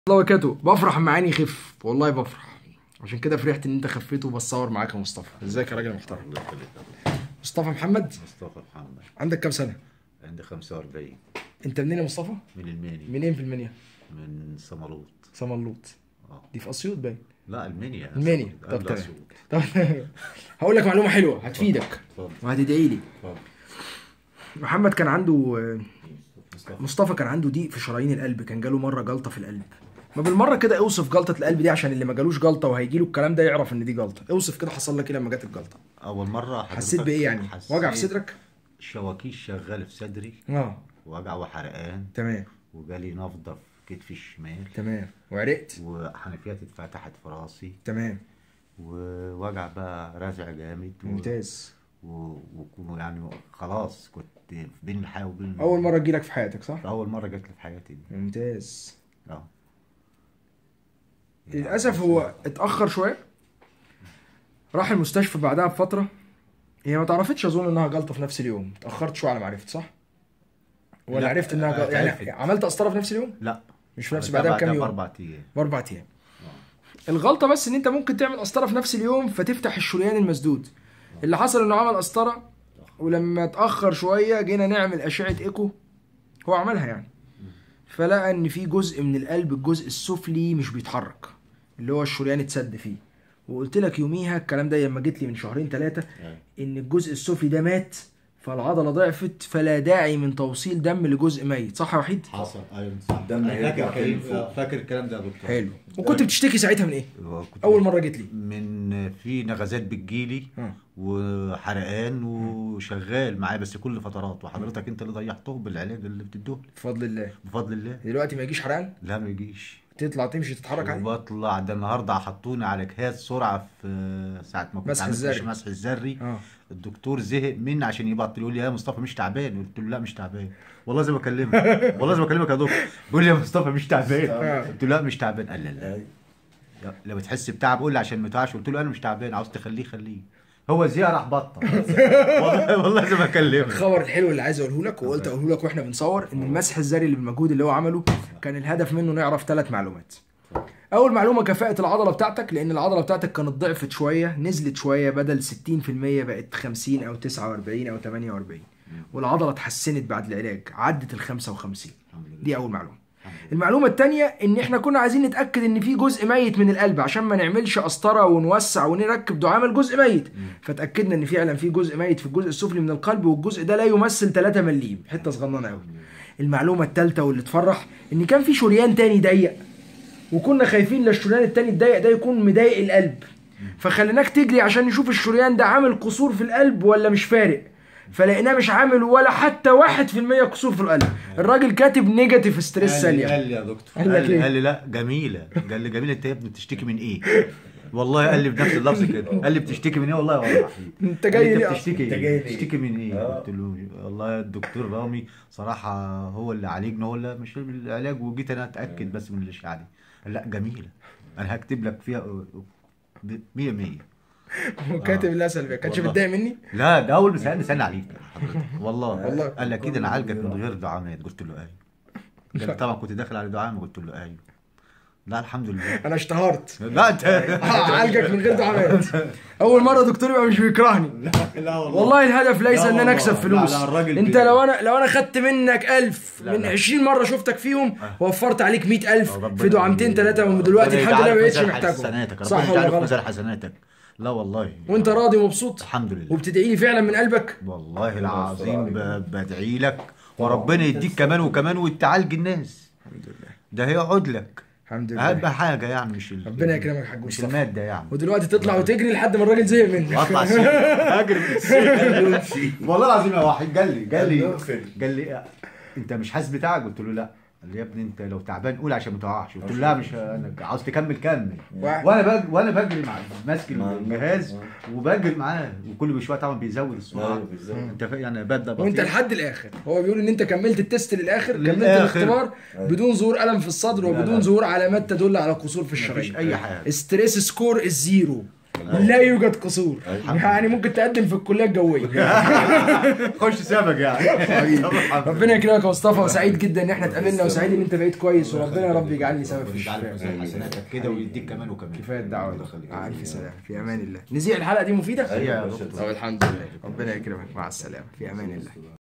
الله وبركاته بفرح اما عيني يخف والله بفرح عشان كده فرحت ان انت خفيت وبصور معاك يا مصطفى ازيك يا راجل محترم الله يخليك مصطفى محمد مصطفى محمد عندك كام سنه عندي 45 انت منين يا مصطفى من المنيا منين في المنيا من سمروط سملوط اه دي في اسيوط باين لا المنيا المنيا قبل طب تمام أسيوط. طب هقول لك معلومه حلوه هتفيدك اتفضل وهتدعي لي اتفضل محمد كان عنده آه، مصطفى مصطفى كان عنده ضيق في شرايين القلب كان جاله مره جلطه في القلب ما بالمره كده اوصف جلطه القلب دي عشان اللي ما جالوش جلطه وهيجي له الكلام ده يعرف ان دي جلطه اوصف كده حصل لك ايه لما جت الجلطه اول مره حسيت حضرتك بايه يعني حسيت وجع في صدرك شواكيش شغاله في صدري اه وجع وحرقان تمام وجالي نفضه في كتفي الشمال تمام وعرقت وحنفيات اتفتحت في راسي تمام ووجع بقى رازع جامد و... ممتاز و... و... يعني خلاص كنت بين الحياه وبين اول مره تجيلك في حياتك صح اول مره جات لي في حياتي دي ممتاز اه للاسف هو اتاخر شويه راح المستشفى بعدها بفتره هي ما تعرفتش اظن انها جلطه في نفس اليوم اتاخرت شويه على ما عرفت صح ولا لا، عرفت انها جلطة عرفت. يعني عملت قسطره في نفس اليوم لا مش في نفس عملتها بعدها بكام بعدها يوم باربع ايام باربع ايام الغلطه بس ان انت ممكن تعمل قسطره في نفس اليوم فتفتح الشريان المسدود اللي حصل انه عمل قسطره ولما اتاخر شويه جينا نعمل اشعه ايكو هو عملها يعني فلقى ان في جزء من القلب الجزء السفلي مش بيتحرك اللي هو الشريان اتسد فيه وقلت لك يوميها الكلام ده لما جيت لي من شهرين ثلاثه ان الجزء السفلي ده مات فالعضله ضعفت فلا داعي من توصيل دم لجزء ميت صح يا وحيد حصل ايوه صح دم أنا هيرجع فاكر تاني الكلام- فوق. فاكر الكلام ده يا دكتور حلو وكنت بتشتكي ساعتها من ايه كنت اول مره جيت لي من في نغزات بتجيلي آه. وحرقان وشغال معايا بس كل فترات وحضرتك انت اللي ضيعته بالعلاج اللي بتديه لي بفضل الله بفضل الله دلوقتي ما يجيش حرقان لا ما يجيش تطلع تمشي تتحرك عادي وبطلع ده النهارده حطوني على جهاز سرعه في ساعه ما كنت مسح عملت الذري. مسح الذري اه الدكتور زهق مني عشان يبطل يقول لي يا مصطفى مش تعبان قلت له لا مش تعبان والله زي ما بكلمك والله زي ما بكلمك يا دكتور بيقول لي يا مصطفى مش تعبان قلت له لا مش تعبان قال لا لا لا، لو بتحس بتعب قول لي عشان ما تقعش قلت له انا مش تعبان عاوز تخليه خليه هو زيها راح بطل والله والله زي ما بكلمك الخبر الحلو اللي عايز اقوله لك وقلت اقوله لك واحنا بنصور ان المسح الذري اللي بالمجهود اللي هو عمله كان الهدف منه نعرف ثلاث معلومات اول معلومه كفاءه العضله بتاعتك لان العضله بتاعتك كانت ضعفت شويه نزلت شويه بدل 60% بقت 50 او 49 او 48 والعضله اتحسنت بعد العلاج عدت ال 55 الحمد لله. دي اول معلومه المعلومه الثانيه ان احنا كنا عايزين نتاكد ان في جزء ميت من القلب عشان ما نعملش قسطره ونوسع ونركب دعامه لجزء ميت فتاكدنا ان فعلا في جزء ميت في الجزء السفلي من القلب والجزء ده لا يمثل 3 مليم حته صغننه قوي المعلومه الثالثه واللي تفرح ان كان في شريان تاني ضيق وكنا خايفين للشريان التاني الضيق ده يكون مضايق القلب فخليناك تجري عشان نشوف الشريان ده عامل قصور في القلب ولا مش فارق فلقيناه مش عامل ولا حتى واحد في المية قصور في القلب الراجل كاتب نيجاتيف ستريس قال لي ساليه قال لي يا دكتور قال لك قال لي, ايه قال لي لا جميله قال لي جميله انت يا ابني بتشتكي من ايه والله قال لي بنفس اللفظ كده قال لي بتشتكي من ايه والله والله انت جاي قال لي ليه انت أصلاً؟ بتشتكي انت ايه جاي ليه؟ بتشتكي من ايه آه. قلت له والله الدكتور رامي صراحه هو اللي عالجنا هو اللي مش العلاج وجيت انا اتاكد بس من الاشعه دي قال لا جميله انا هكتب لك فيها 100 100 وكاتب لا سلبيه كانش والله. متضايق مني لا ده اول ما سالني سالني عليك حضرتك والله والله. قال لي اكيد انا عالجك من غير دعامات قلت له ايوه قال لي طبعا كنت داخل على دعامه قلت له ايوه لا الحمد لله انا اشتهرت لا انت اعالجك من غير دعامات اول مره دكتور يبقى مش بيكرهني لا والله الهدف ليس لا ان انا والله. اكسب لا، فلوس لا، الراجل انت بي- لو انا لو انا خدت منك ألف لا، من لا. 20 مره شفتك فيهم وفرت عليك 100000 ربنا في دعامتين ثلاثه ودلوقتي ربنا الحمد لله ما يجعلك بقتش ميزان محتاجهم حسناتك صح ربنا ولا يجعلك غلط ميزان حسناتك لا والله وانت راضي ومبسوط الحمد لله وبتدعي لي فعلا من قلبك والله العظيم ب- بدعي لك وربنا يديك كمان وكمان وتعالج الناس الحمد لله ده هيقعد لك الحمد اهم لله حاجه يعني مش ال- ربنا يكرمك يا حاج مش مصطفى الماده يعني ودلوقتي تطلع وتجري لحد ما الراجل زهق منك واطلع السوق اجري من السوق والله العظيم يا واحد قال لي قال لي قفل. قال لي انت مش حاسس بتاعك قلت له لا قال لي يا ابني انت لو تعبان قول عشان ما تقعش قلت له لا مش انا عاوز تكمل كمل وا- وانا بج... وانا بجري مع ماسك مع الجهاز وبجري معاه وكل شويه طبعا بيزود السرعه أيوة، بالظبط. انت فا... يعني ببدا وانت بطيء. لحد الاخر هو بيقول ان انت كملت التست للاخر كملت للآخر. الاختبار بدون ظهور الم في الصدر لا، وبدون لا. ظهور علامات تدل على قصور في مفيش الشرايين اي حاجه ستريس سكور الزيرو لا يوجد قصور أيوة. يعني ممكن تقدم في الكليه الجويه خش سابق يعني ربنا يكرمك يا مصطفى وسعيد جدا ان احنا اتقابلنا وسعيد ان انت بقيت كويس وربنا يا رب يجعلني سبب في يجعلك الشفاء مثل حسناتك كده ويديك كمان وكمان كفايه الدعوه الله يخليك. مع الف سلامه في امان الله نذيع الحلقه دي مفيده ايوه يا يا باشا. طب الحمد لله ربنا يكرمك مع السلامه في امان الله